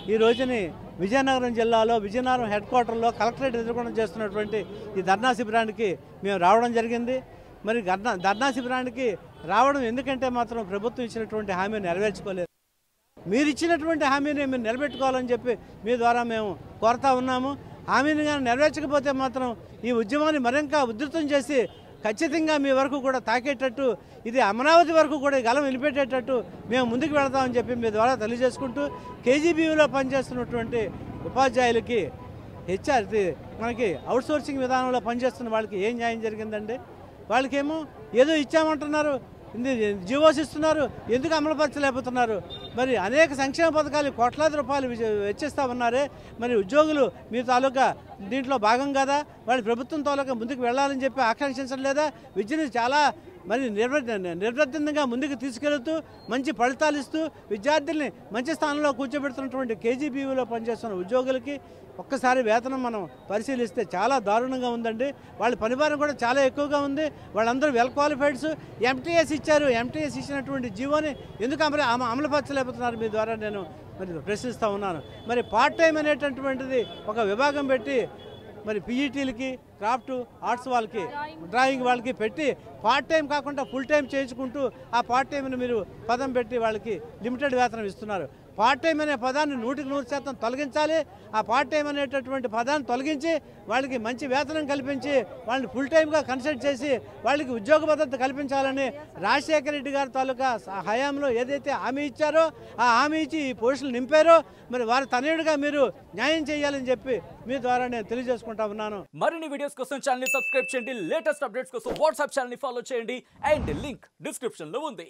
ఈ రోజుని విజయనగరం జిల్లాలో విజయనగరం హెడ్ క్వార్టర్లో కలెక్టరేట్ ఎదుర్కొండం చేస్తున్నటువంటి ఈ ధర్నా శిబిరానికి మేము రావడం జరిగింది మరి ధర్నా ధర్నా శిబిరానికి రావడం ఎందుకంటే మాత్రం ప్రభుత్వం ఇచ్చినటువంటి హామీని నెరవేర్చుకోలేదు మీరు ఇచ్చినటువంటి హామీని మేము నిలబెట్టుకోవాలని చెప్పి మీ ద్వారా మేము కోరుతా ఉన్నాము హామీని కానీ నెరవేర్చకపోతే మాత్రం ఈ ఉద్యమాన్ని మరింత ఉధృతం చేసి ఖచ్చితంగా మీ వరకు కూడా తాకేటట్టు ఇది అమరావతి వరకు కూడా ఈ గలం నిలిపేటట్టు మేము ముందుకు వెళతామని చెప్పి మీ ద్వారా తెలియజేసుకుంటూ కేజీబీయూలో పనిచేస్తున్నటువంటి ఉపాధ్యాయులకి హెచ్ఆర్ ఇది మనకి అవుట్సోర్సింగ్ విధానంలో పనిచేస్తున్న వాళ్ళకి ఏం న్యాయం జరిగిందండి వాళ్ళకేమో ఏదో ఇచ్చామంటున్నారు ఇది జీవోస్ ఇస్తున్నారు ఎందుకు అమలుపరచలేకపోతున్నారు మరి అనేక సంక్షేమ పథకాలు కోట్లాది రూపాయలు విజ- వెచ్చిస్తా ఉన్నారే మరి ఉద్యోగులు మీ తాలూకా దీంట్లో భాగం కదా వాళ్ళు ప్రభుత్వం తాలూకా ముందుకు వెళ్ళాలని చెప్పి ఆకాంక్షించడం లేదా విద్యను చాలా మరి నిర్వ నిర్వర్తితంగా ముందుకు తీసుకెళ్తూ మంచి ఫలితాలు ఇస్తూ విద్యార్థుల్ని మంచి స్థానంలో కూర్చోబెడుతున్నటువంటి కేజీబీయూలో పనిచేస్తున్న ఉద్యోగులకి ఒక్కసారి వేతనం మనం పరిశీలిస్తే చాలా దారుణంగా ఉందండి వాళ్ళ పనిభారం కూడా చాలా ఎక్కువగా ఉంది వాళ్ళందరూ వెల్ క్వాలిఫైడ్స్ ఎంటీఎస్ ఇచ్చారు ఎంటీఎస్ ఇచ్చినటువంటి జీవోని ఎందుకు అమలు అమ- అమలుపరచలేకపోతున్నారు మీ ద్వారా నేను మరి ప్రశ్నిస్తూ ఉన్నాను మరి పార్ట్ టైం అనేటటువంటిది ఒక విభాగం పెట్టి మరి పీఈటీలకి క్రాఫ్ట్ ఆర్ట్స్ వాళ్ళకి డ్రాయింగ్ వాళ్ళకి పెట్టి పార్ట్ టైం కాకుండా ఫుల్ టైం చేయించుకుంటూ ఆ పార్ట్ టైంని మీరు పదం పెట్టి వాళ్ళకి లిమిటెడ్ వేతనం ఇస్తున్నారు పార్ట్ టైం అనే పదాన్ని నూటికి నూరు శాతం తొలగించాలి ఆ పార్ట్ టైం అనేటటువంటి పదాన్ని తొలగించి వాళ్ళకి మంచి వేతనం కల్పించి వాళ్ళని ఫుల్ టైంగా కన్సల్ట్ చేసి వాళ్ళకి ఉద్యోగ భద్రత కల్పించాలని రాజశేఖర రెడ్డి గారి తాలూకా స- హయాంలో ఏదైతే హామీ ఇచ్చారో ఆ హామీ ఇచ్చి ఈ పోస్టులు నింపారో మరి వారి తనయుడిగా మీరు న్యాయం చేయాలని చెప్పి మీ ద్వారా నేను తెలియజేసుకుంటా ఉన్నాను మరిన్ని వీడియోస్ కోసం ఛానల్ ని సబ్స్క్రైబ్ చేయండి లేటెస్ట్ అప్డేట్స్ కోసం వాట్సాప్ ఛానల్ ని ఫాలో చేయండి అండ్ లింక్ డిస్క్రిప్షన్ లో ఉంది